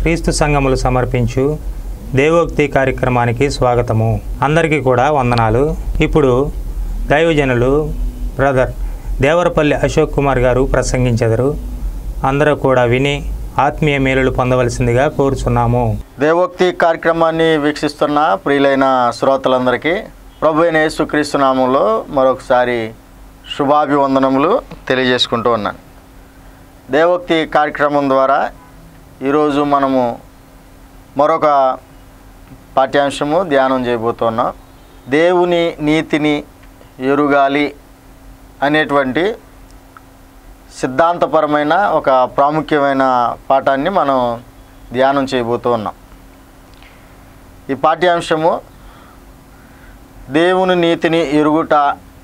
క్రీస్తు సంఘములు సమర్పించు దేవోక్తి కార్యక్రమానికి స్వాగతము అందరికీ కూడా వందనాలు ఇప్పుడు దైవజనులు బ్రదర్ దేవరపల్లి అశోక్ కుమార్ గారు ప్రసంగించెదరు అందరూ కూడా విని ఆత్మీయ మేలులు పొందవలసిందిగా కోరుచున్నాము దేవోక్తి కార్యక్రమాన్ని వీక్షిస్తున్న ప్రియులైన శ్రోతలందరికీ ప్రభు అయిన యేసుక్రీస్తు నామంలో మరొకసారి శుభాభివందనములు తెలియజేసుకుంటూ ఉన్నాను దేవోక్తి కార్యక్రమం ద్వారా ఈరోజు మనము మరొక పాఠ్యాంశము ధ్యానం చేయబోతున్నాం దేవుని నీతిని ఎరుగాలి అనేటువంటి సిద్ధాంతపరమైన ఒక ప్రాముఖ్యమైన పాఠాన్ని మనం ధ్యానం చేయబోతూ ఉన్నాం ఈ పాఠ్యాంశము దేవుని నీతిని ఎరుగుట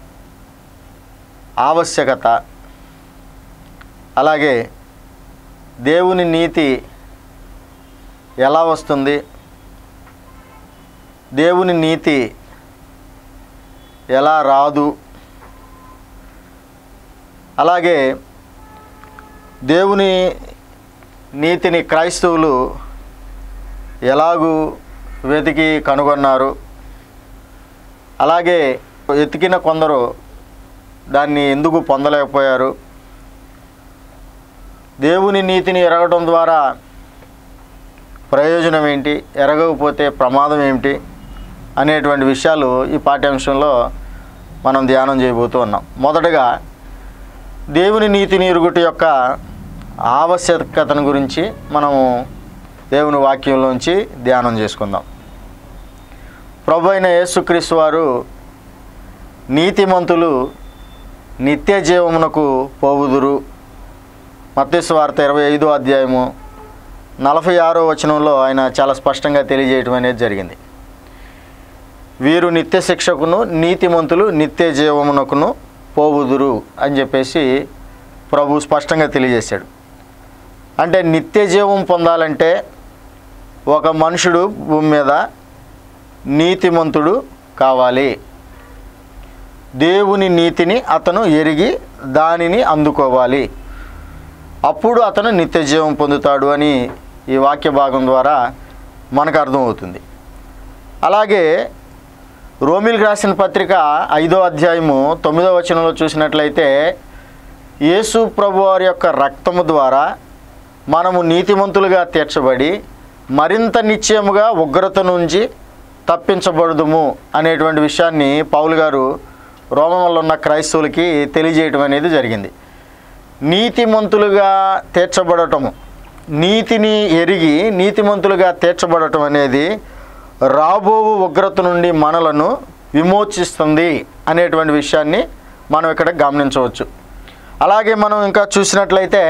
ఆవశ్యకత అలాగే దేవుని నీతి ఎలా వస్తుంది దేవుని నీతి ఎలా రాదు అలాగే దేవుని నీతిని క్రైస్తవులు ఎలాగూ వెతికి కనుగొన్నారు అలాగే వెతికిన కొందరు దాన్ని ఎందుకు పొందలేకపోయారు దేవుని నీతిని ఎరగడం ద్వారా ప్రయోజనం ఏంటి ఎరగకపోతే ప్రమాదం ఏమిటి అనేటువంటి విషయాలు ఈ పాఠ్యాంశంలో మనం ధ్యానం చేయబోతూ ఉన్నాం మొదటగా దేవుని నీతిని ఎరుగుట యొక్క ఆవశ్యకతను గురించి మనము దేవుని వాక్యంలోంచి ధ్యానం చేసుకుందాం ప్రభు అయిన యేసుక్రీస్తు వారు నీతిమంతులు నిత్య జీవమునకు పోవుదురు మత్తయి వార్త ఇరవై ఐదో అధ్యాయము నలభై ఆరో వచనంలో ఆయన చాలా స్పష్టంగా తెలియజేయటం అనేది జరిగింది వీరు నిత్య శిక్షకును నీతిమంతులు నిత్య జీవమునకును పోవుదురు అని చెప్పేసి ప్రభు స్పష్టంగా తెలియజేశాడు అంటే నిత్య జీవం పొందాలంటే ఒక మనుషుడు భూమి మీద నీతిమంతుడు కావాలి దేవుని నీతిని అతను ఎరిగి దానిని అందుకోవాలి అప్పుడు అతను నిత్య జీవం పొందుతాడు అని ఈ వాక్య భాగం ద్వారా మనకు అర్థమవుతుంది అలాగే రోమిల్కి రాసిన పత్రిక ఐదో అధ్యాయము తొమ్మిదో వచనంలో చూసినట్లయితే యేసు ప్రభు వారి యొక్క రక్తము ద్వారా మనము నీతిమంతులుగా తీర్చబడి మరింత నిశ్చయముగా ఉగ్రత నుంచి తప్పించబడుదుము అనేటువంటి విషయాన్ని పౌలు గారు రోమంలో ఉన్న క్రైస్తవులకి తెలియజేయటం అనేది జరిగింది నీతిమంతులుగా తీర్చబడటము నీతిని ఎరిగి నీతిమంతులుగా తీర్చబడటం అనేది రాబో ఉగ్రత నుండి మనలను విమోచిస్తుంది అనేటువంటి విషయాన్ని మనం ఇక్కడ గమనించవచ్చు అలాగే మనం ఇంకా చూసినట్లయితే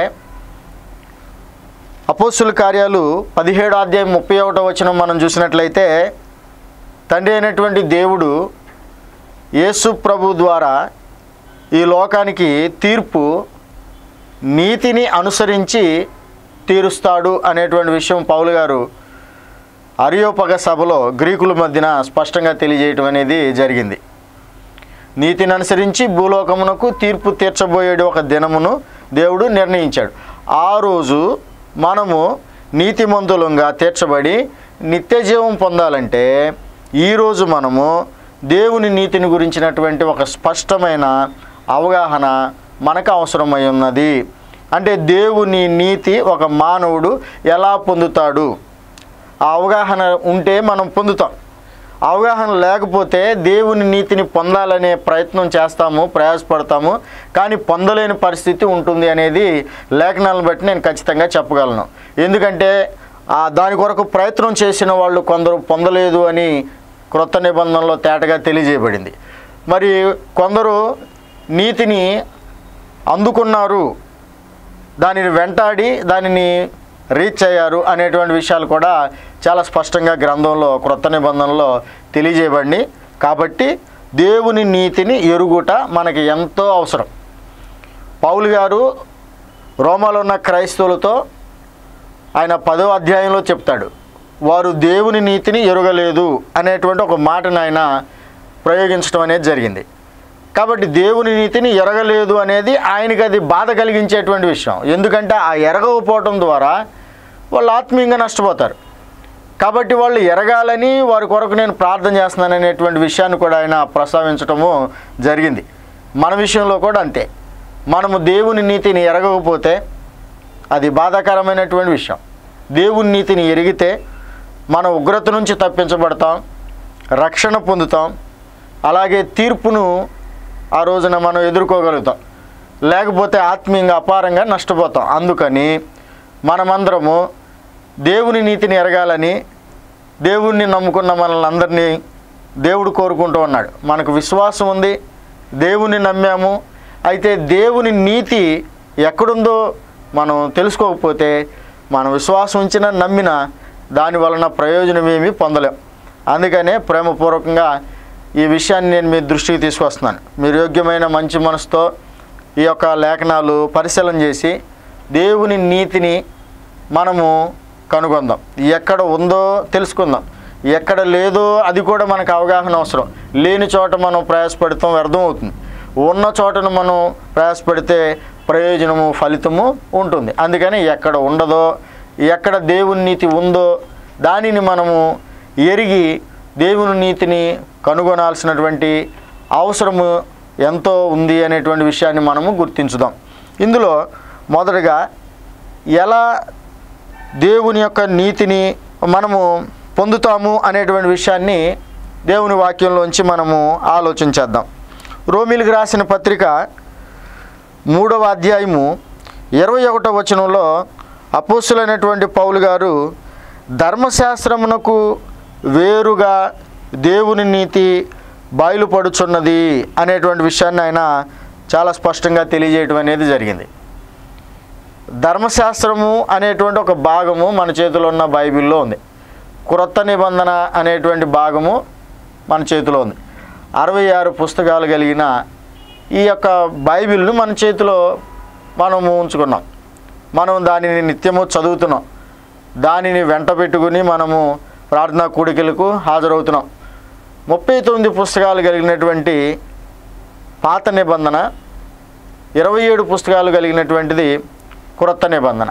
అపోస్తుల కార్యాలు పదిహేడు అధ్యాయం ముప్పై ఒకటో వచనం మనం చూసినట్లయితే తండ్రి అయినటువంటి దేవుడు యేసు ప్రభు ద్వారా ఈ లోకానికి తీర్పు నీతిని అనుసరించి తీరుస్తాడు అనేటువంటి విషయం పౌలు గారు అరియోపగ సభలో గ్రీకుల మధ్యన స్పష్టంగా తెలియజేయటం అనేది జరిగింది నీతిని అనుసరించి భూలోకమునకు తీర్పు తీర్చబోయేడు ఒక దినమును దేవుడు నిర్ణయించాడు ఆ రోజు మనము నీతిమంతులంగా తీర్చబడి నిత్య జీవం పొందాలంటే ఈరోజు మనము దేవుని నీతిని గురించినటువంటి ఒక స్పష్టమైన అవగాహన మనకు అవసరమై ఉన్నది అంటే దేవుని నీతి ఒక మానవుడు ఎలా పొందుతాడు ఆ అవగాహన ఉంటే మనం పొందుతాం అవగాహన లేకపోతే దేవుని నీతిని పొందాలనే ప్రయత్నం చేస్తాము ప్రయాసపడతాము కానీ పొందలేని పరిస్థితి ఉంటుంది అనేది లేఖనాలను బట్టి నేను ఖచ్చితంగా చెప్పగలను ఎందుకంటే ఆ దాని కొరకు ప్రయత్నం చేసిన వాళ్ళు కొందరు పొందలేదు అని క్రొత్త నిబంధనలో తేటగా తెలియజేయబడింది మరి కొందరు నీతిని అందుకున్నారు దానిని వెంటాడి దానిని రీచ్ అయ్యారు అనేటువంటి విషయాలు కూడా చాలా స్పష్టంగా గ్రంథంలో క్రొత్త నిబంధనలో తెలియజేయబడి కాబట్టి దేవుని నీతిని ఎరుగుట మనకి ఎంతో అవసరం పౌలు గారు రోమాలో ఉన్న క్రైస్తవులతో ఆయన పదో అధ్యాయంలో చెప్తాడు వారు దేవుని నీతిని ఎరుగలేదు అనేటువంటి ఒక మాటను ఆయన ప్రయోగించడం అనేది జరిగింది కాబట్టి దేవుని నీతిని ఎరగలేదు అనేది ఆయనకి అది బాధ కలిగించేటువంటి విషయం ఎందుకంటే ఆ ఎరగకపోవటం ద్వారా వాళ్ళు ఆత్మీయంగా నష్టపోతారు కాబట్టి వాళ్ళు ఎరగాలని వారి కొరకు నేను ప్రార్థన చేస్తున్నాను అనేటువంటి విషయాన్ని కూడా ఆయన ప్రస్తావించటము జరిగింది మన విషయంలో కూడా అంతే మనము దేవుని నీతిని ఎరగకపోతే అది బాధాకరమైనటువంటి విషయం దేవుని నీతిని ఎరిగితే మన ఉగ్రత నుంచి తప్పించబడతాం రక్షణ పొందుతాం అలాగే తీర్పును ఆ రోజున మనం ఎదుర్కోగలుగుతాం లేకపోతే ఆత్మీయంగా అపారంగా నష్టపోతాం అందుకని మనమందరము దేవుని నీతిని ఎరగాలని దేవుణ్ణి నమ్ముకున్న మనల్ని అందరినీ దేవుడు కోరుకుంటూ ఉన్నాడు మనకు విశ్వాసం ఉంది దేవుని నమ్మాము అయితే దేవుని నీతి ఎక్కడుందో మనం తెలుసుకోకపోతే మన విశ్వాసం ఉంచిన నమ్మిన దాని వలన ప్రయోజనం ఏమీ పొందలేం అందుకనే ప్రేమపూర్వకంగా ఈ విషయాన్ని నేను మీ దృష్టికి తీసుకొస్తున్నాను మీరు యోగ్యమైన మంచి మనసుతో ఈ యొక్క లేఖనాలు పరిశీలన చేసి దేవుని నీతిని మనము కనుగొందాం ఎక్కడ ఉందో తెలుసుకుందాం ఎక్కడ లేదో అది కూడా మనకు అవగాహన అవసరం లేని చోట మనం ప్రయాసపడతాం వ్యర్థం అవుతుంది ఉన్న చోటను మనం ప్రయాసపడితే ప్రయోజనము ఫలితము ఉంటుంది అందుకని ఎక్కడ ఉండదో ఎక్కడ దేవుని నీతి ఉందో దానిని మనము ఎరిగి దేవుని నీతిని కనుగొనాల్సినటువంటి అవసరము ఎంతో ఉంది అనేటువంటి విషయాన్ని మనము గుర్తించుదాం ఇందులో మొదటగా ఎలా దేవుని యొక్క నీతిని మనము పొందుతాము అనేటువంటి విషయాన్ని దేవుని వాక్యంలోంచి మనము ఆలోచించేద్దాం రోమిలికి రాసిన పత్రిక మూడవ అధ్యాయము ఇరవై ఒకటో వచనంలో అపోస్తులైనటువంటి పౌలు గారు ధర్మశాస్త్రమునకు వేరుగా దేవుని నీతి బయలుపడుచున్నది అనేటువంటి విషయాన్ని ఆయన చాలా స్పష్టంగా తెలియజేయటం అనేది జరిగింది ధర్మశాస్త్రము అనేటువంటి ఒక భాగము మన చేతిలో ఉన్న బైబిల్లో ఉంది క్రొత్త నిబంధన అనేటువంటి భాగము మన చేతిలో ఉంది అరవై ఆరు పుస్తకాలు కలిగిన ఈ యొక్క బైబిల్ను మన చేతిలో మనము ఉంచుకున్నాం మనం దానిని నిత్యము చదువుతున్నాం దానిని వెంట పెట్టుకుని మనము ప్రార్థనా కూడికలకు హాజరవుతున్నాం ముప్పై తొమ్మిది పుస్తకాలు కలిగినటువంటి పాత నిబంధన ఇరవై ఏడు పుస్తకాలు కలిగినటువంటిది క్రొత్త నిబంధన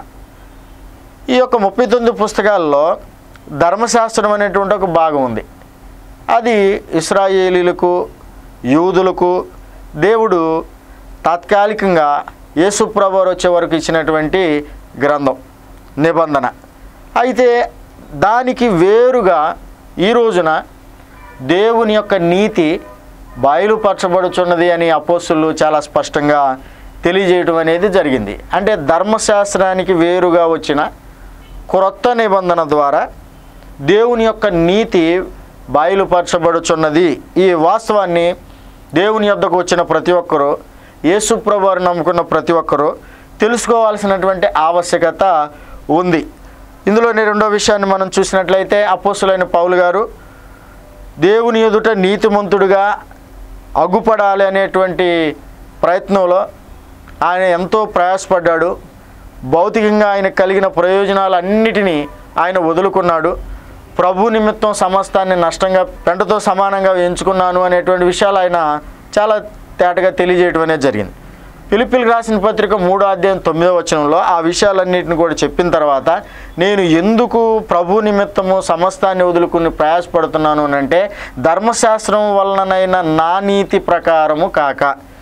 ఈ యొక్క ముప్పై తొమ్మిది పుస్తకాల్లో ధర్మశాస్త్రం అనేటువంటి ఒక భాగం ఉంది అది ఇస్రాయేలీలకు యూదులకు దేవుడు తాత్కాలికంగా యేసుప్రభువారు వచ్చే వరకు ఇచ్చినటువంటి గ్రంథం నిబంధన అయితే దానికి వేరుగా ఈ రోజున దేవుని యొక్క నీతి బయలుపరచబడుచున్నది అని అపోస్తులు చాలా స్పష్టంగా తెలియజేయడం అనేది జరిగింది అంటే ధర్మశాస్త్రానికి వేరుగా వచ్చిన క్రొత్త నిబంధన ద్వారా దేవుని యొక్క నీతి బయలుపరచబడుచున్నది ఈ వాస్తవాన్ని దేవుని యొద్దకు వచ్చిన ప్రతి ఒక్కరూ యేసుప్రభు వారు నమ్ముకున్న ప్రతి ఒక్కరూ తెలుసుకోవాల్సినటువంటి ఆవశ్యకత ఉంది ఇందులోని రెండో విషయాన్ని మనం చూసినట్లయితే అపోసులైన పౌలు గారు దేవుని ఎదుట నీతిమంతుడుగా అగుపడాలి అనేటువంటి ప్రయత్నంలో ఆయన ఎంతో ప్రయాసపడ్డాడు భౌతికంగా ఆయన కలిగిన ప్రయోజనాలన్నిటినీ ఆయన వదులుకున్నాడు ప్రభు నిమిత్తం సమస్తాన్ని నష్టంగా పెంటతో సమానంగా ఎంచుకున్నాను అనేటువంటి విషయాలు ఆయన చాలా తేటగా తెలియజేయడం అనేది జరిగింది పిలిపిలికి రాసిన పత్రిక మూడో అధ్యాయం తొమ్మిదో వచనంలో ఆ విషయాలన్నింటిని కూడా చెప్పిన తర్వాత నేను ఎందుకు ప్రభు నిమిత్తము సమస్తాన్ని వదులుకుని ప్రయాసపడుతున్నాను అని అంటే ధర్మశాస్త్రం వలననైన నా నీతి ప్రకారము కాక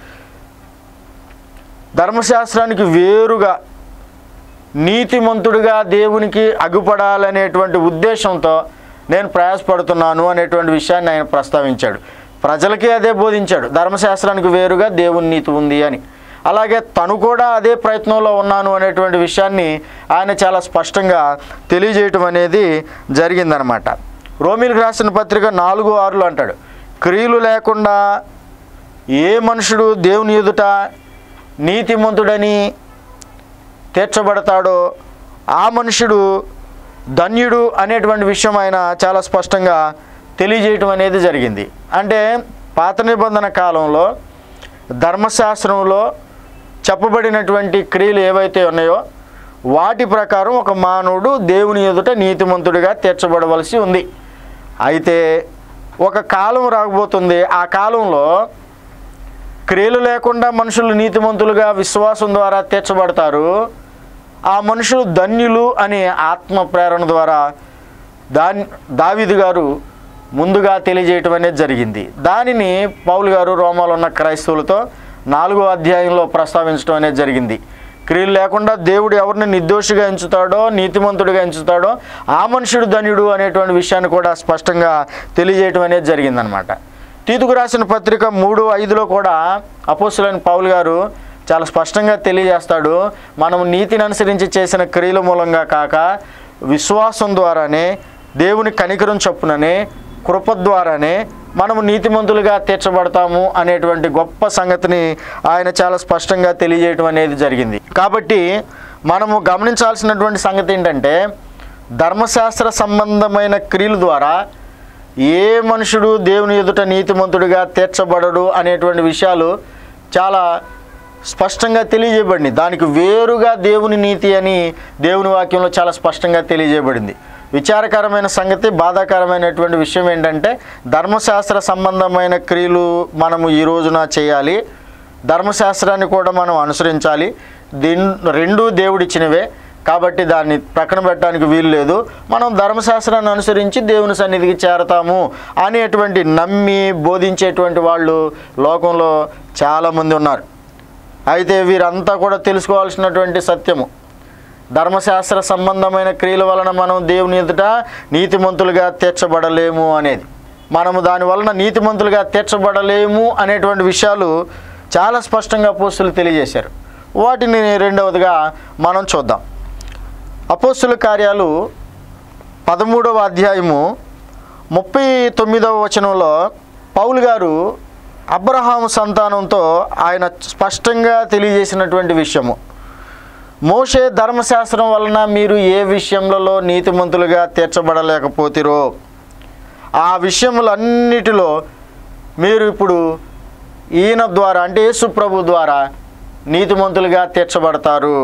ధర్మశాస్త్రానికి వేరుగా నీతిమంతుడిగా దేవునికి అగుపడాలనేటువంటి ఉద్దేశంతో నేను ప్రయాసపడుతున్నాను అనేటువంటి విషయాన్ని ఆయన ప్రస్తావించాడు ప్రజలకి అదే బోధించాడు ధర్మశాస్త్రానికి వేరుగా దేవుని నీతి ఉంది అని అలాగే తను కూడా అదే ప్రయత్నంలో ఉన్నాను అనేటువంటి విషయాన్ని ఆయన చాలా స్పష్టంగా తెలియజేయటం అనేది జరిగిందనమాట రోమిలకు రాసిన పత్రిక నాలుగు ఆరులు అంటాడు క్రియలు లేకుండా ఏ మనుషుడు దేవుని ఎదుట నీతిమంతుడని తీర్చబడతాడో ఆ మనుషుడు ధన్యుడు అనేటువంటి విషయం ఆయన చాలా స్పష్టంగా తెలియజేయటం అనేది జరిగింది అంటే పాత నిబంధన కాలంలో ధర్మశాస్త్రంలో చెప్పబడినటువంటి క్రియలు ఏవైతే ఉన్నాయో వాటి ప్రకారం ఒక మానవుడు దేవుని ఎదుట నీతిమంతుడిగా తీర్చబడవలసి ఉంది అయితే ఒక కాలం రాకపోతుంది ఆ కాలంలో క్రియలు లేకుండా మనుషులు నీతిమంతులుగా విశ్వాసం ద్వారా తీర్చబడతారు ఆ మనుషులు ధన్యులు అనే ఆత్మ ప్రేరణ ద్వారా దాని దావీదు గారు ముందుగా తెలియజేయటం అనేది జరిగింది దానిని పౌలు గారు రోమాలో ఉన్న క్రైస్తవులతో నాలుగో అధ్యాయంలో ప్రస్తావించడం అనేది జరిగింది క్రియలు లేకుండా దేవుడు ఎవరిని నిర్దోషిగా ఎంచుతాడో నీతిమంతుడిగా ఎంచుతాడో ఆ మనుషుడు ధన్యుడు అనేటువంటి విషయాన్ని కూడా స్పష్టంగా తెలియజేయటం అనేది జరిగిందనమాట తీతుకు రాసిన పత్రిక మూడు ఐదులో కూడా అపోస్తులైన పౌలు గారు చాలా స్పష్టంగా తెలియజేస్తాడు మనం నీతిని అనుసరించి చేసిన క్రియల మూలంగా కాక విశ్వాసం ద్వారానే దేవుని కనికరం చొప్పుననే కృప ద్వారానే మనము నీతిమంతులుగా తీర్చబడతాము అనేటువంటి గొప్ప సంగతిని ఆయన చాలా స్పష్టంగా తెలియజేయటం అనేది జరిగింది కాబట్టి మనము గమనించాల్సినటువంటి సంగతి ఏంటంటే ధర్మశాస్త్ర సంబంధమైన క్రియల ద్వారా ఏ మనుషుడు దేవుని ఎదుట నీతిమంతుడిగా తీర్చబడడు అనేటువంటి విషయాలు చాలా స్పష్టంగా తెలియజేయబడింది దానికి వేరుగా దేవుని నీతి అని దేవుని వాక్యంలో చాలా స్పష్టంగా తెలియజేయబడింది విచారకరమైన సంగతి బాధాకరమైనటువంటి విషయం ఏంటంటే ధర్మశాస్త్ర సంబంధమైన క్రియలు మనము ఈ రోజున చేయాలి ధర్మశాస్త్రాన్ని కూడా మనం అనుసరించాలి దీన్ రెండు దేవుడిచ్చినవే కాబట్టి దాన్ని ప్రక్కన పెట్టడానికి వీలు లేదు మనం ధర్మశాస్త్రాన్ని అనుసరించి దేవుని సన్నిధికి చేరతాము అనేటువంటి నమ్మి బోధించేటువంటి వాళ్ళు లోకంలో చాలామంది ఉన్నారు అయితే వీరంతా కూడా తెలుసుకోవాల్సినటువంటి సత్యము ధర్మశాస్త్ర సంబంధమైన క్రియల వలన మనం దేవుని ఎదుట నీతిమంతులుగా తీర్చబడలేము అనేది మనము దాని వలన నీతిమంతులుగా తీర్చబడలేము అనేటువంటి విషయాలు చాలా స్పష్టంగా అపోస్తులు తెలియజేశారు వాటిని రెండవదిగా మనం చూద్దాం అపోస్తుల కార్యాలు పదమూడవ అధ్యాయము ముప్పై తొమ్మిదవ వచనంలో పౌలు గారు అబ్రహాము సంతానంతో ఆయన స్పష్టంగా తెలియజేసినటువంటి విషయము మోషే ధర్మశాస్త్రం వలన మీరు ఏ విషయములలో నీతిమంతులుగా తీర్చబడలేకపోతిరో ఆ విషయములన్నిటిలో మీరు ఇప్పుడు ఈయన ద్వారా అంటే యేసు ప్రభు ద్వారా నీతిమంతులుగా తీర్చబడతారు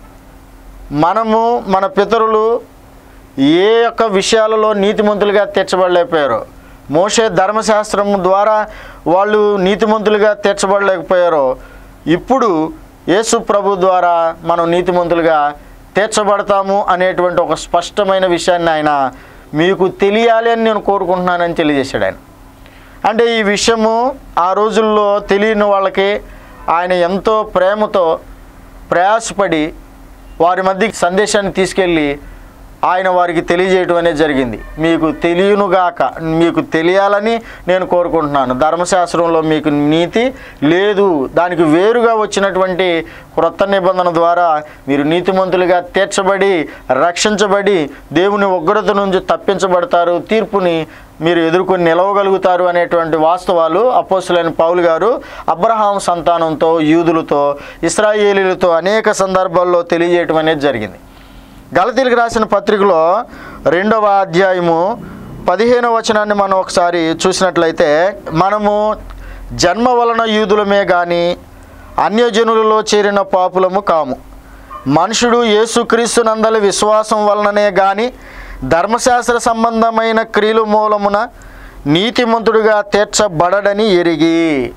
మనము మన పితరులు ఏ యొక్క విషయాలలో నీతిమంతులుగా తీర్చబడలేకపోయారో మోషే ధర్మశాస్త్రం ద్వారా వాళ్ళు నీతిమంతులుగా తీర్చబడలేకపోయారో ఇప్పుడు యేసు ప్రభు ద్వారా మనం నీతిమంతులుగా తీర్చబడతాము అనేటువంటి ఒక స్పష్టమైన విషయాన్ని ఆయన మీకు తెలియాలి అని నేను కోరుకుంటున్నానని తెలియజేశాడు ఆయన అంటే ఈ విషయము ఆ రోజుల్లో తెలియని వాళ్ళకి ఆయన ఎంతో ప్రేమతో ప్రయాసపడి వారి మధ్యకి సందేశాన్ని తీసుకెళ్ళి ఆయన వారికి తెలియజేయటం అనేది జరిగింది మీకు తెలియనుగాక మీకు తెలియాలని నేను కోరుకుంటున్నాను ధర్మశాస్త్రంలో మీకు నీతి లేదు దానికి వేరుగా వచ్చినటువంటి క్రొత్త నిబంధన ద్వారా మీరు నీతిమంతులుగా తీర్చబడి రక్షించబడి దేవుని ఉగ్రత నుంచి తప్పించబడతారు తీర్పుని మీరు ఎదుర్కొని నిలవగలుగుతారు అనేటువంటి వాస్తవాలు అపోసులైన పౌలు గారు అబ్రహాం సంతానంతో యూదులతో ఇస్రాయేలీలతో అనేక సందర్భాల్లో తెలియజేయటం అనేది జరిగింది గలతీలకు రాసిన పత్రికలో రెండవ అధ్యాయము పదిహేనవ వచనాన్ని మనం ఒకసారి చూసినట్లయితే మనము జన్మ వలన యూదులమే కానీ అన్యజనులలో చేరిన పాపులము కాము మనుషుడు యేసుక్రీస్తు నందలి విశ్వాసం వలననే కానీ ధర్మశాస్త్ర సంబంధమైన క్రియలు మూలమున నీతిమంతుడుగా తీర్చబడడని ఎరిగి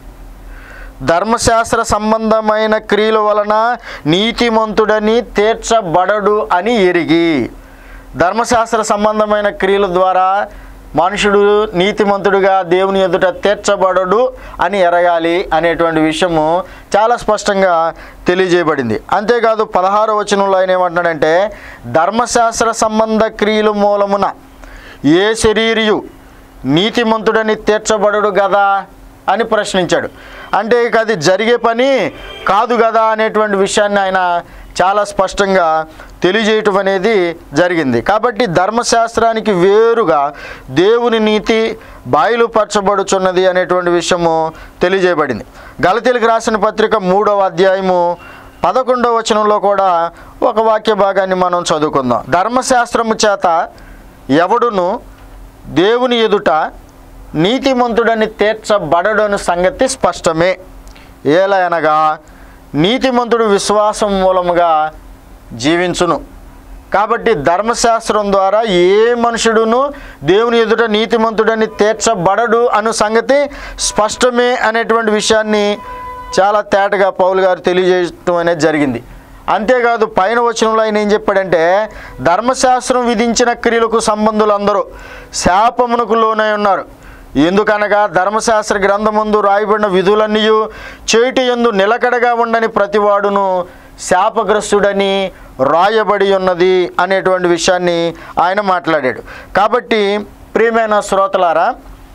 ధర్మశాస్త్ర సంబంధమైన క్రియల వలన నీతిమంతుడని తీర్చబడడు అని ఎరిగి ధర్మశాస్త్ర సంబంధమైన క్రియల ద్వారా మనుషుడు నీతిమంతుడిగా దేవుని ఎదుట తీర్చబడడు అని ఎరగాలి అనేటువంటి విషయము చాలా స్పష్టంగా తెలియజేయబడింది అంతేకాదు పదహారో వచనంలో ఆయన ఏమంటున్నాడంటే ధర్మశాస్త్ర సంబంధ క్రియల మూలమున ఏ శరీరియు నీతిమంతుడని తీర్చబడడు గదా అని ప్రశ్నించాడు అంటే ఇక అది జరిగే పని కాదు కదా అనేటువంటి విషయాన్ని ఆయన చాలా స్పష్టంగా తెలియజేయటం అనేది జరిగింది కాబట్టి ధర్మశాస్త్రానికి వేరుగా దేవుని నీతి బయలుపరచబడుచున్నది అనేటువంటి విషయము తెలియజేయబడింది గలతీలకు రాసిన పత్రిక మూడవ అధ్యాయము పదకొండవ వచనంలో కూడా ఒక వాక్య భాగాన్ని మనం చదువుకుందాం ధర్మశాస్త్రము చేత ఎవడును దేవుని ఎదుట నీతిమంతుడని తీర్చబడడను సంగతి స్పష్టమే ఏలా అనగా నీతిమంతుడు విశ్వాసం మూలముగా జీవించును కాబట్టి ధర్మశాస్త్రం ద్వారా ఏ మనుషుడును దేవుని ఎదుట నీతిమంతుడని తీర్చబడడు అను సంగతి స్పష్టమే అనేటువంటి విషయాన్ని చాలా తేటగా పౌలు గారు తెలియజేయటం అనేది జరిగింది అంతేకాదు పైన వచనంలో ఆయన ఏం చెప్పాడంటే ధర్మశాస్త్రం విధించిన క్రియలకు సంబంధులందరూ శాపమునకు లోనై ఉన్నారు ఎందుకనగా ధర్మశాస్త్ర గ్రంథమందు రాయబడిన విధులన్నీ చేటి ఎందు నిలకడగా ఉండని ప్రతివాడును శాపగ్రస్తుడని రాయబడి ఉన్నది అనేటువంటి విషయాన్ని ఆయన మాట్లాడాడు కాబట్టి ప్రియమైన శ్రోతలారా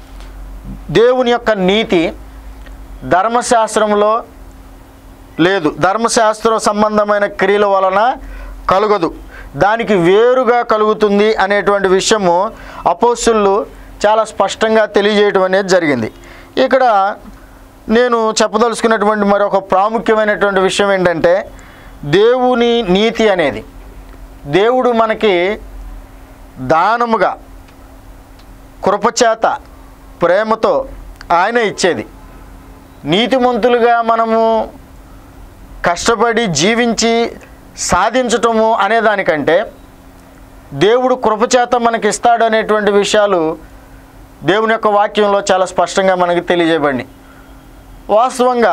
దేవుని యొక్క నీతి ధర్మశాస్త్రంలో లేదు ధర్మశాస్త్ర సంబంధమైన క్రియల వలన కలుగదు దానికి వేరుగా కలుగుతుంది అనేటువంటి విషయము అపోస్తులు చాలా స్పష్టంగా తెలియజేయడం అనేది జరిగింది ఇక్కడ నేను చెప్పదలుచుకున్నటువంటి మరొక ప్రాముఖ్యమైనటువంటి విషయం ఏంటంటే దేవుని నీతి అనేది దేవుడు మనకి దానముగా కృపచేత ప్రేమతో ఆయన ఇచ్చేది నీతిమంతులుగా మనము కష్టపడి జీవించి సాధించటము అనే దానికంటే దేవుడు కృపచేత మనకి ఇస్తాడు అనేటువంటి విషయాలు దేవుని యొక్క వాక్యంలో చాలా స్పష్టంగా మనకి తెలియజేయబడి వాస్తవంగా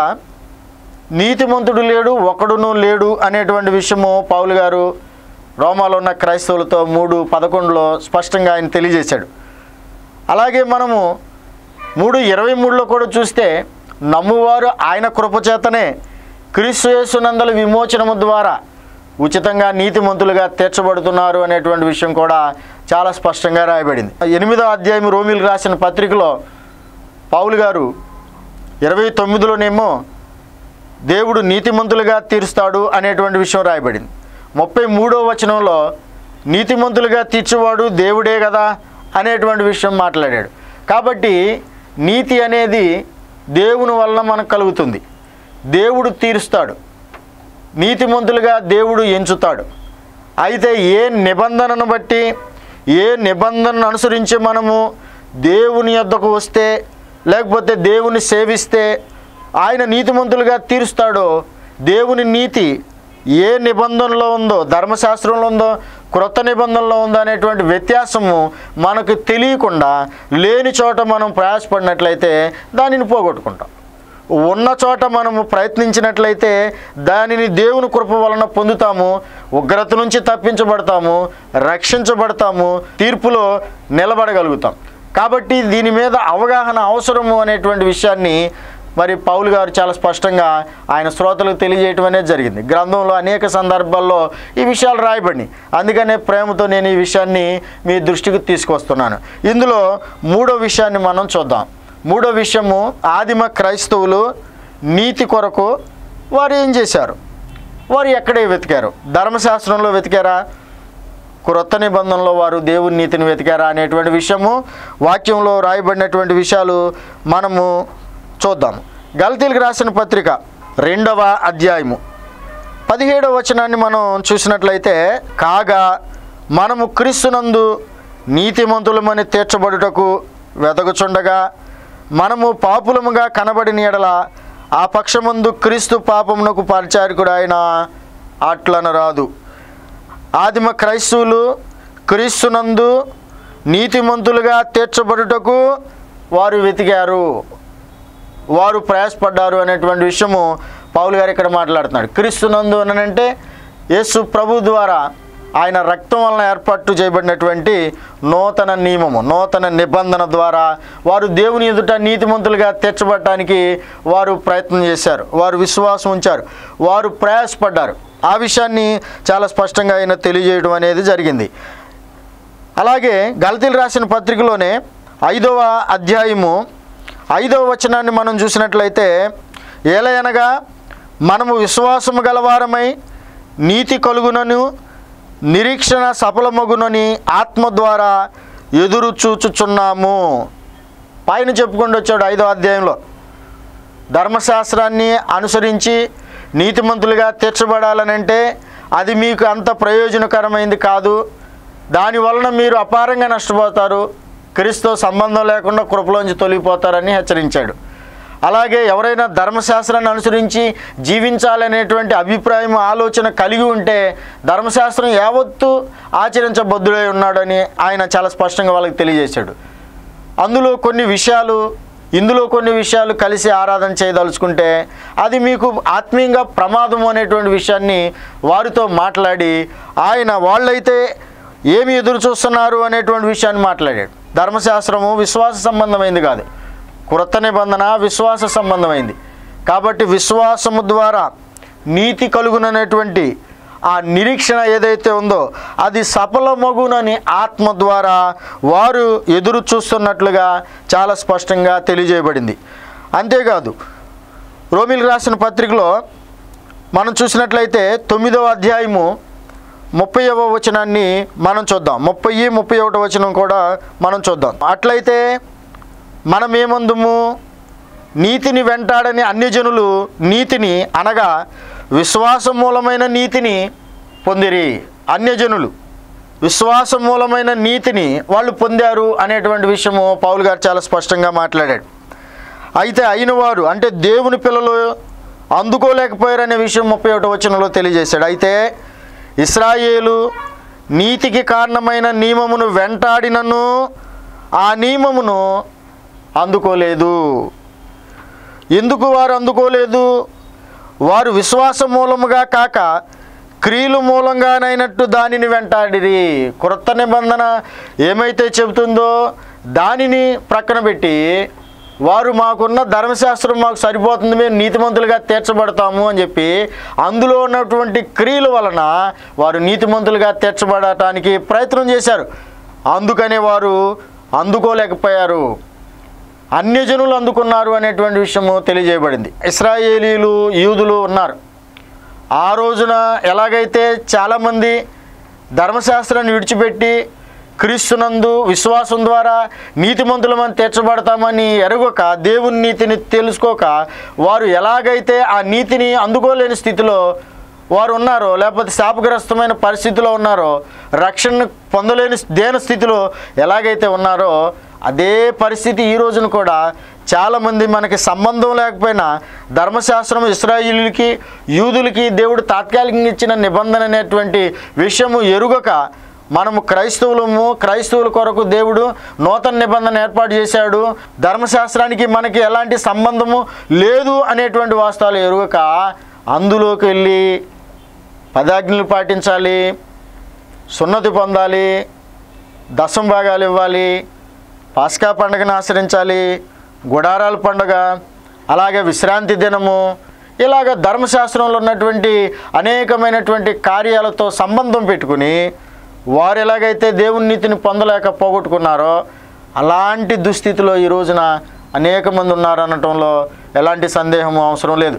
నీతిమంతుడు లేడు ఒకడును లేడు అనేటువంటి విషయము పౌలు గారు రోమాలో ఉన్న క్రైస్తవులతో మూడు పదకొండులో స్పష్టంగా ఆయన తెలియజేశాడు అలాగే మనము మూడు ఇరవై మూడులో కూడా చూస్తే నమ్మువారు ఆయన కృపచేతనే క్రీస్తు యేసునందల విమోచనము ద్వారా ఉచితంగా నీతిమంతులుగా తీర్చబడుతున్నారు అనేటువంటి విషయం కూడా చాలా స్పష్టంగా రాయబడింది ఎనిమిదో అధ్యాయం రోమిలు రాసిన పత్రికలో పౌలు గారు ఇరవై తొమ్మిదిలోనేమో దేవుడు నీతిమంతులుగా తీరుస్తాడు అనేటువంటి విషయం రాయబడింది ముప్పై మూడో వచనంలో నీతిమంతులుగా తీర్చేవాడు దేవుడే కదా అనేటువంటి విషయం మాట్లాడాడు కాబట్టి నీతి అనేది దేవుని వలన మనకు కలుగుతుంది దేవుడు తీరుస్తాడు నీతిమంతులుగా దేవుడు ఎంచుతాడు అయితే ఏ నిబంధనను బట్టి ఏ నిబంధనను అనుసరించి మనము దేవుని యొద్దకు వస్తే లేకపోతే దేవుని సేవిస్తే ఆయన నీతిమంతులుగా తీరుస్తాడో దేవుని నీతి ఏ నిబంధనలో ఉందో ధర్మశాస్త్రంలో ఉందో క్రొత్త నిబంధనలో ఉందో అనేటువంటి వ్యత్యాసము మనకు తెలియకుండా లేని చోట మనం ప్రయాసపడినట్లయితే దానిని పోగొట్టుకుంటాం ఉన్న చోట మనము ప్రయత్నించినట్లయితే దానిని దేవుని కృప వలన పొందుతాము ఉగ్రత నుంచి తప్పించబడతాము రక్షించబడతాము తీర్పులో నిలబడగలుగుతాం కాబట్టి దీని మీద అవగాహన అవసరము అనేటువంటి విషయాన్ని మరి పౌలు గారు చాలా స్పష్టంగా ఆయన శ్రోతలకు తెలియజేయటం అనేది జరిగింది గ్రంథంలో అనేక సందర్భాల్లో ఈ విషయాలు రాయబడినాయి అందుకనే ప్రేమతో నేను ఈ విషయాన్ని మీ దృష్టికి తీసుకొస్తున్నాను ఇందులో మూడో విషయాన్ని మనం చూద్దాం మూడో విషయము ఆదిమ క్రైస్తవులు నీతి కొరకు వారు ఏం చేశారు వారు ఎక్కడే వెతికారు ధర్మశాస్త్రంలో వెతికారా క్రొత్త నిబంధనలో వారు దేవుని నీతిని వెతికారా అనేటువంటి విషయము వాక్యంలో రాయబడినటువంటి విషయాలు మనము చూద్దాం గల్తీలకు రాసిన పత్రిక రెండవ అధ్యాయము పదిహేడవ వచనాన్ని మనం చూసినట్లయితే కాగా మనము క్రీస్తునందు నీతిమంతులమని తీర్చబడుటకు వెతకుచుండగా మనము పాపులముగా కనబడిన ఎడల ఆ పక్షమందు క్రీస్తు పాపమునకు పరిచారకుడు ఆయన అట్లన రాదు ఆదిమ క్రైస్తవులు క్రీస్తునందు నీతిమంతులుగా తీర్చబడుటకు వారు వెతికారు వారు ప్రయాసపడ్డారు అనేటువంటి విషయము పౌలు గారు ఇక్కడ మాట్లాడుతున్నాడు క్రీస్తునందు అనంటే యేసు ప్రభు ద్వారా ఆయన రక్తం వలన ఏర్పాటు చేయబడినటువంటి నూతన నియమము నూతన నిబంధన ద్వారా వారు దేవుని ఎదుట నీతిమంతులుగా తీర్చబడటానికి వారు ప్రయత్నం చేశారు వారు విశ్వాసం ఉంచారు వారు ప్రయాసపడ్డారు ఆ విషయాన్ని చాలా స్పష్టంగా ఆయన తెలియజేయడం అనేది జరిగింది అలాగే గలతీలు రాసిన పత్రికలోనే ఐదవ అధ్యాయము ఐదవ వచనాన్ని మనం చూసినట్లయితే ఏలయనగా మనము విశ్వాసము గలవారమై నీతి కలుగునను నిరీక్షణ సఫలమగునని ఆత్మ ద్వారా ఎదురు చూచుచున్నాము పైన చెప్పుకుంటూ వచ్చాడు ఐదో అధ్యాయంలో ధర్మశాస్త్రాన్ని అనుసరించి నీతిమంతులుగా తీర్చబడాలనంటే అది మీకు అంత ప్రయోజనకరమైంది కాదు దాని వలన మీరు అపారంగా నష్టపోతారు క్రీస్తు సంబంధం లేకుండా కృపలోంచి తొలగిపోతారని హెచ్చరించాడు అలాగే ఎవరైనా ధర్మశాస్త్రాన్ని అనుసరించి జీవించాలనేటువంటి అభిప్రాయం ఆలోచన కలిగి ఉంటే ధర్మశాస్త్రం యావత్తు ఆచరించబద్ధుడై ఉన్నాడని ఆయన చాలా స్పష్టంగా వాళ్ళకి తెలియజేశాడు అందులో కొన్ని విషయాలు ఇందులో కొన్ని విషయాలు కలిసి ఆరాధన చేయదలుచుకుంటే అది మీకు ఆత్మీయంగా ప్రమాదం అనేటువంటి విషయాన్ని వారితో మాట్లాడి ఆయన వాళ్ళైతే ఏమి ఎదురు చూస్తున్నారు అనేటువంటి విషయాన్ని మాట్లాడాడు ధర్మశాస్త్రము విశ్వాస సంబంధమైంది కాదు క్రొత్త నిబంధన విశ్వాస సంబంధమైంది కాబట్టి విశ్వాసము ద్వారా నీతి కలుగుననేటువంటి ఆ నిరీక్షణ ఏదైతే ఉందో అది సఫలమగునని ఆత్మ ద్వారా వారు ఎదురు చూస్తున్నట్లుగా చాలా స్పష్టంగా తెలియజేయబడింది అంతేకాదు రోమిల్ రాసిన పత్రికలో మనం చూసినట్లయితే తొమ్మిదవ అధ్యాయము ముప్పైవ వచనాన్ని మనం చూద్దాం ముప్పై ముప్పై ఒకటో వచనం కూడా మనం చూద్దాం అట్లయితే మనం ఏమందుము నీతిని వెంటాడని అన్యజనులు నీతిని అనగా విశ్వాస మూలమైన నీతిని పొందిరి అన్యజనులు విశ్వాస మూలమైన నీతిని వాళ్ళు పొందారు అనేటువంటి విషయము పౌలు గారు చాలా స్పష్టంగా మాట్లాడాడు అయితే అయిన వారు అంటే దేవుని పిల్లలు అందుకోలేకపోయారనే విషయం ముప్పై ఒకటి వచనంలో తెలియజేశాడు అయితే ఇస్రాయేలు నీతికి కారణమైన నియమమును వెంటాడినను ఆ నియమమును అందుకోలేదు ఎందుకు వారు అందుకోలేదు వారు విశ్వాస మూలముగా కాక క్రియలు మూలంగానైనట్టు దానిని వెంటాడిరి క్రొత్త నిబంధన ఏమైతే చెబుతుందో దానిని ప్రక్కన పెట్టి వారు మాకున్న ధర్మశాస్త్రం మాకు సరిపోతుంది మేము నీతిమంతులుగా తీర్చబడతాము అని చెప్పి అందులో ఉన్నటువంటి క్రియల వలన వారు నీతిమంతులుగా తీర్చబడటానికి ప్రయత్నం చేశారు అందుకనే వారు అందుకోలేకపోయారు అన్యజనులు అందుకున్నారు అనేటువంటి విషయము తెలియజేయబడింది ఇస్రాయేలీలు యూదులు ఉన్నారు ఆ రోజున ఎలాగైతే చాలామంది ధర్మశాస్త్రాన్ని విడిచిపెట్టి క్రీస్తునందు విశ్వాసం ద్వారా నీతిమంతులమని తీర్చబడతామని ఎరగక దేవుని నీతిని తెలుసుకోక వారు ఎలాగైతే ఆ నీతిని అందుకోలేని స్థితిలో వారు ఉన్నారో లేకపోతే శాపగ్రస్తమైన పరిస్థితిలో ఉన్నారో రక్షణ పొందలేని దేని స్థితిలో ఎలాగైతే ఉన్నారో అదే పరిస్థితి ఈ రోజున కూడా చాలామంది మనకి సంబంధం లేకపోయినా ధర్మశాస్త్రం ఇస్రాయిలీలకి యూదులకి దేవుడు తాత్కాలికంగా ఇచ్చిన నిబంధన అనేటువంటి విషయము ఎరుగక మనము క్రైస్తవులము క్రైస్తవుల కొరకు దేవుడు నూతన నిబంధన ఏర్పాటు చేశాడు ధర్మశాస్త్రానికి మనకి ఎలాంటి సంబంధము లేదు అనేటువంటి వాస్తవాలు ఎరుగక అందులోకి వెళ్ళి పదాజ్ఞలు పాటించాలి సున్నతి పొందాలి దశం భాగాలు ఇవ్వాలి పాస్కా పండుగను ఆచరించాలి గుడారాల పండుగ అలాగే విశ్రాంతి దినము ఇలాగ ధర్మశాస్త్రంలో ఉన్నటువంటి అనేకమైనటువంటి కార్యాలతో సంబంధం పెట్టుకుని వారు ఎలాగైతే దేవుని నీతిని పొందలేక పోగొట్టుకున్నారో అలాంటి దుస్థితిలో ఈ రోజున అనేక మంది ఉన్నారు అనటంలో ఎలాంటి సందేహము అవసరం లేదు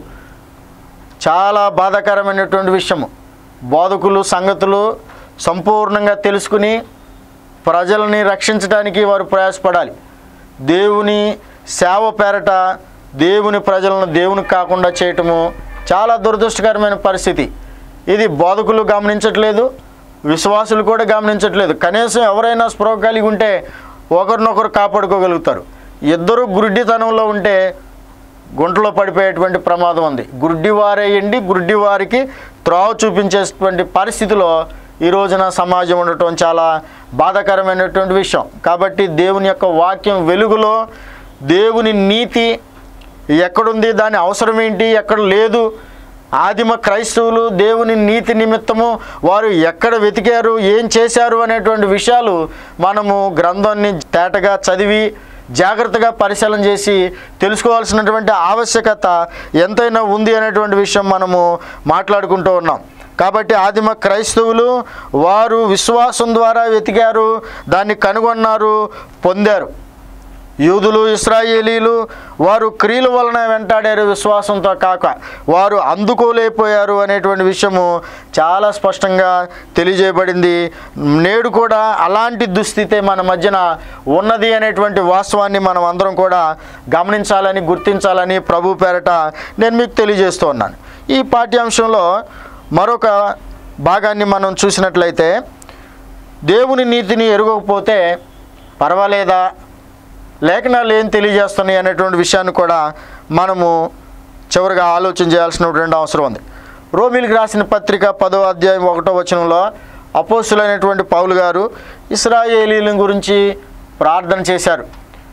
చాలా బాధాకరమైనటువంటి విషయము బోధకులు సంగతులు సంపూర్ణంగా తెలుసుకుని ప్రజలని రక్షించడానికి వారు ప్రయాసపడాలి దేవుని సేవ పేరట దేవుని ప్రజలను దేవునికి కాకుండా చేయటము చాలా దురదృష్టకరమైన పరిస్థితి ఇది బోధకులు గమనించట్లేదు విశ్వాసులు కూడా గమనించట్లేదు కనీసం ఎవరైనా స్పృహ కలిగి ఉంటే ఒకరినొకరు కాపాడుకోగలుగుతారు ఇద్దరు గురుడితనంలో ఉంటే గుంటలో పడిపోయేటువంటి ప్రమాదం ఉంది గుడ్డి వారేయండి గుడ్డి వారికి త్రోవ చూపించేటువంటి పరిస్థితిలో ఈ రోజున సమాజం ఉండటం చాలా బాధాకరమైనటువంటి విషయం కాబట్టి దేవుని యొక్క వాక్యం వెలుగులో దేవుని నీతి ఎక్కడుంది దాని అవసరం ఏంటి ఎక్కడ లేదు ఆదిమ క్రైస్తవులు దేవుని నీతి నిమిత్తము వారు ఎక్కడ వెతికారు ఏం చేశారు అనేటువంటి విషయాలు మనము గ్రంథాన్ని తేటగా చదివి జాగ్రత్తగా పరిశీలన చేసి తెలుసుకోవాల్సినటువంటి ఆవశ్యకత ఎంతైనా ఉంది అనేటువంటి విషయం మనము మాట్లాడుకుంటూ ఉన్నాం కాబట్టి ఆదిమ క్రైస్తవులు వారు విశ్వాసం ద్వారా వెతికారు దాన్ని కనుగొన్నారు పొందారు యూదులు ఇస్రాయేలీలు వారు క్రియల వలన వెంటాడారు విశ్వాసంతో కాక వారు అందుకోలేకపోయారు అనేటువంటి విషయము చాలా స్పష్టంగా తెలియజేయబడింది నేడు కూడా అలాంటి దుస్థితే మన మధ్యన ఉన్నది అనేటువంటి వాస్తవాన్ని మనం అందరం కూడా గమనించాలని గుర్తించాలని ప్రభు పేరట నేను మీకు తెలియజేస్తూ ఉన్నాను ఈ పాఠ్యాంశంలో మరొక భాగాన్ని మనం చూసినట్లయితే దేవుని నీతిని ఎరగకపోతే పర్వాలేదా లేఖనాలు ఏం తెలియజేస్తున్నాయి అనేటువంటి విషయాన్ని కూడా మనము చివరిగా ఆలోచన చేయాల్సినటువంటి అవసరం ఉంది రోమిలికి రాసిన పత్రిక పదో అధ్యాయం ఒకటో వచనంలో అపోస్తులైనటువంటి పౌలు గారు ఇస్రాయేలీల గురించి ప్రార్థన చేశారు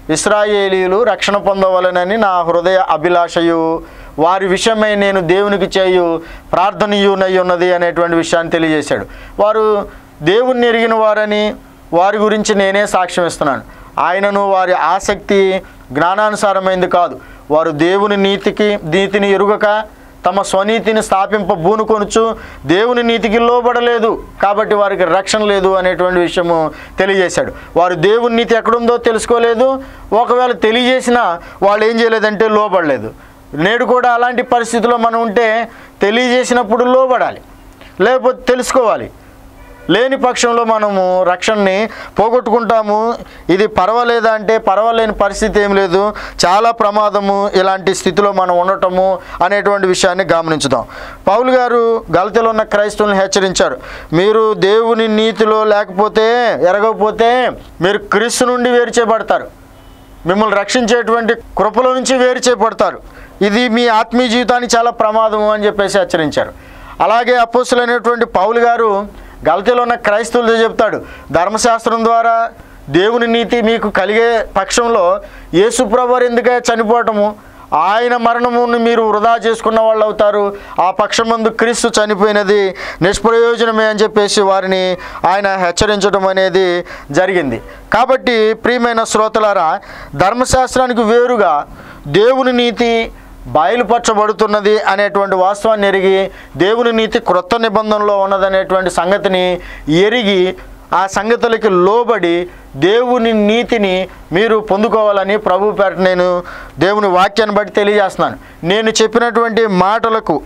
ఇస్రాయేలీలు రక్షణ పొందవలనని నా హృదయ అభిలాషయు వారి విషయమై నేను దేవునికి చేయు ప్రార్థనయునై ఉన్నది అనేటువంటి విషయాన్ని తెలియజేశాడు వారు దేవుణ్ణి ఎరిగిన వారని వారి గురించి నేనే సాక్ష్యం ఇస్తున్నాను ఆయనను వారి ఆసక్తి జ్ఞానానుసారమైంది కాదు వారు దేవుని నీతికి నీతిని ఎరుగక తమ స్వనీతిని స్థాపింప బూనుకొనుచు దేవుని నీతికి లోబడలేదు కాబట్టి వారికి రక్షణ లేదు అనేటువంటి విషయము తెలియజేశాడు వారు దేవుని నీతి ఎక్కడుందో తెలుసుకోలేదు ఒకవేళ తెలియజేసినా వాళ్ళు ఏం చేయలేదంటే లోబడలేదు నేడు కూడా అలాంటి పరిస్థితిలో మనం ఉంటే తెలియజేసినప్పుడు లోబడాలి లేకపోతే తెలుసుకోవాలి లేని పక్షంలో మనము రక్షణని పోగొట్టుకుంటాము ఇది పర్వాలేదా అంటే పర్వాలేని పరిస్థితి ఏం లేదు చాలా ప్రమాదము ఇలాంటి స్థితిలో మనం ఉండటము అనేటువంటి విషయాన్ని గమనించుదాం పౌలు గారు గలతీలో ఉన్న క్రైస్తవులను హెచ్చరించారు మీరు దేవుని నీతిలో లేకపోతే ఎరగకపోతే మీరు క్రీస్తు నుండి వేరు చేయబడతారు మిమ్మల్ని రక్షించేటువంటి కృపల నుంచి వేరు చేయబడతారు ఇది మీ ఆత్మీయ జీవితానికి చాలా ప్రమాదము అని చెప్పేసి హెచ్చరించారు అలాగే అపోసులైనటువంటి పౌలు గారు గలతీలో ఉన్న క్రైస్తవులతో చెప్తాడు ధర్మశాస్త్రం ద్వారా దేవుని నీతి మీకు కలిగే పక్షంలో యేసుప్రభు ఎందుకే చనిపోవటము ఆయన మరణమును మీరు వృధా చేసుకున్న వాళ్ళు అవుతారు ఆ పక్షమందు క్రీస్తు చనిపోయినది నిష్ప్రయోజనమే అని చెప్పేసి వారిని ఆయన హెచ్చరించడం అనేది జరిగింది కాబట్టి ప్రియమైన శ్రోతలారా ధర్మశాస్త్రానికి వేరుగా దేవుని నీతి బయలుపరచబడుతున్నది అనేటువంటి వాస్తవాన్ని ఎరిగి దేవుని నీతి క్రొత్త నిబంధనలో ఉన్నదనేటువంటి సంగతిని ఎరిగి ఆ సంగతులకి లోబడి దేవుని నీతిని మీరు పొందుకోవాలని ప్రభు పేట నేను దేవుని వాక్యాన్ని బట్టి తెలియజేస్తున్నాను నేను చెప్పినటువంటి మాటలకు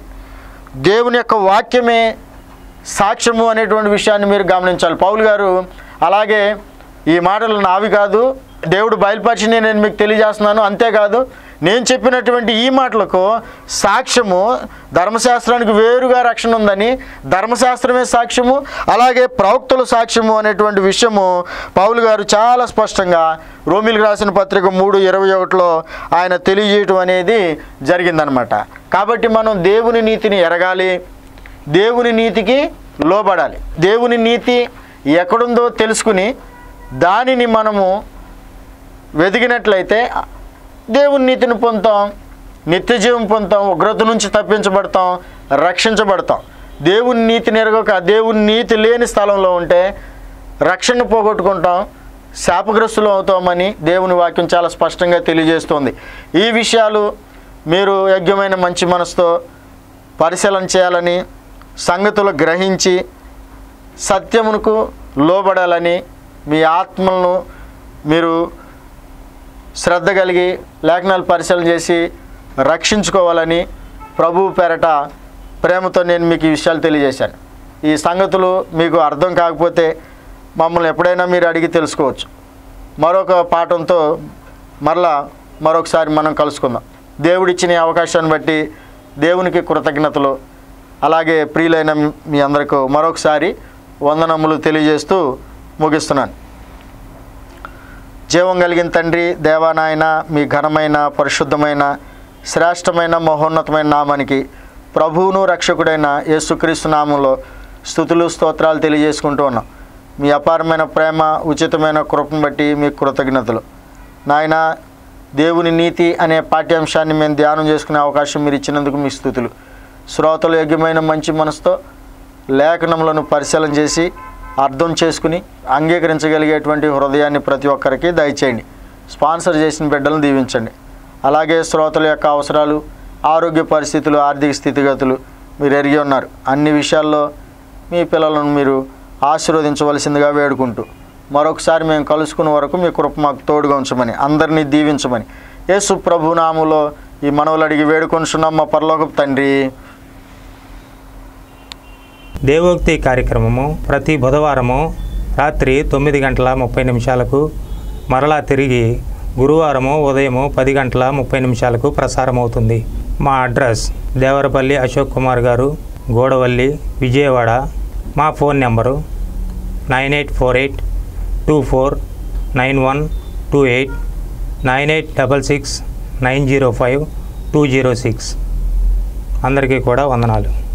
దేవుని యొక్క వాక్యమే సాక్ష్యము అనేటువంటి విషయాన్ని మీరు గమనించాలి పౌలు గారు అలాగే ఈ మాటలు నావి కాదు దేవుడు బయలుపరిచింది నేను మీకు తెలియజేస్తున్నాను అంతేకాదు నేను చెప్పినటువంటి ఈ మాటలకు సాక్ష్యము ధర్మశాస్త్రానికి వేరుగా రక్షణ ఉందని ధర్మశాస్త్రమే సాక్ష్యము అలాగే ప్రవక్తల సాక్ష్యము అనేటువంటి విషయము పౌలు గారు చాలా స్పష్టంగా రోమిలకు రాసిన పత్రిక మూడు ఇరవై ఒకటిలో ఆయన తెలియజేయటం అనేది జరిగిందనమాట కాబట్టి మనం దేవుని నీతిని ఎరగాలి దేవుని నీతికి లోబడాలి దేవుని నీతి ఎక్కడుందో తెలుసుకుని దానిని మనము వెతికినట్లయితే దేవుని నీతిని పొందుతాం నిత్య జీవం పొందుతాం ఉగ్రత నుంచి తప్పించబడతాం రక్షించబడతాం దేవుని నీతిని ఎరగక దేవుని నీతి లేని స్థలంలో ఉంటే రక్షణ పోగొట్టుకుంటాం శాపగ్రస్తులు అవుతామని దేవుని వాక్యం చాలా స్పష్టంగా తెలియజేస్తోంది ఈ విషయాలు మీరు యజ్ఞమైన మంచి మనసుతో పరిశీలన చేయాలని సంగతులు గ్రహించి సత్యమునకు లోబడాలని మీ ఆత్మలను మీరు శ్రద్ధ కలిగి లేఖనాలు పరిశీలన చేసి రక్షించుకోవాలని ప్రభువు పేరట ప్రేమతో నేను మీకు ఈ విషయాలు తెలియజేశాను ఈ సంగతులు మీకు అర్థం కాకపోతే మమ్మల్ని ఎప్పుడైనా మీరు అడిగి తెలుసుకోవచ్చు మరొక పాఠంతో మరలా మరొకసారి మనం కలుసుకుందాం దేవుడిచ్చిన ఈ అవకాశాన్ని బట్టి దేవునికి కృతజ్ఞతలు అలాగే ప్రియులైన మీ అందరికీ మరొకసారి వందనములు తెలియజేస్తూ ముగిస్తున్నాను జీవం కలిగిన తండ్రి దేవానాయన మీ ఘనమైన పరిశుద్ధమైన శ్రేష్టమైన మహోన్నతమైన నామానికి ప్రభువును రక్షకుడైన యేసుక్రీస్తు నామంలో స్థుతులు స్తోత్రాలు తెలియజేసుకుంటూ ఉన్నాం మీ అపారమైన ప్రేమ ఉచితమైన కృపను బట్టి మీ కృతజ్ఞతలు నాయన దేవుని నీతి అనే పాఠ్యాంశాన్ని మేము ధ్యానం చేసుకునే అవకాశం మీరు ఇచ్చినందుకు మీ స్థుతులు శ్రోతలు యోగ్యమైన మంచి మనసుతో లేఖనములను పరిశీలన చేసి అర్థం చేసుకుని అంగీకరించగలిగేటువంటి హృదయాన్ని ప్రతి ఒక్కరికి దయచేయండి స్పాన్సర్ చేసిన బిడ్డలను దీవించండి అలాగే శ్రోతల యొక్క అవసరాలు ఆరోగ్య పరిస్థితులు ఆర్థిక స్థితిగతులు మీరు ఎరిగి ఉన్నారు అన్ని విషయాల్లో మీ పిల్లలను మీరు ఆశీర్వదించవలసిందిగా వేడుకుంటూ మరొకసారి మేము కలుసుకునే వరకు మీ కృప మాకు తోడుగా ఉంచమని అందరినీ దీవించమని యేసు ప్రభు నాములో ఈ మనవులు అడిగి వేడుకొనిచున్నాం మా పరలోకపు తండ్రి దేవోక్తి కార్యక్రమము ప్రతి బుధవారము రాత్రి తొమ్మిది గంటల ముప్పై నిమిషాలకు మరలా తిరిగి గురువారము ఉదయము పది గంటల ముప్పై నిమిషాలకు ప్రసారం అవుతుంది మా అడ్రస్ దేవరపల్లి అశోక్ కుమార్ గారు గోడవల్లి విజయవాడ మా phone number nine eight four eight two four nine one two eight nine eight double six nine zero five two zero six అందరికీ కూడా వందనాలు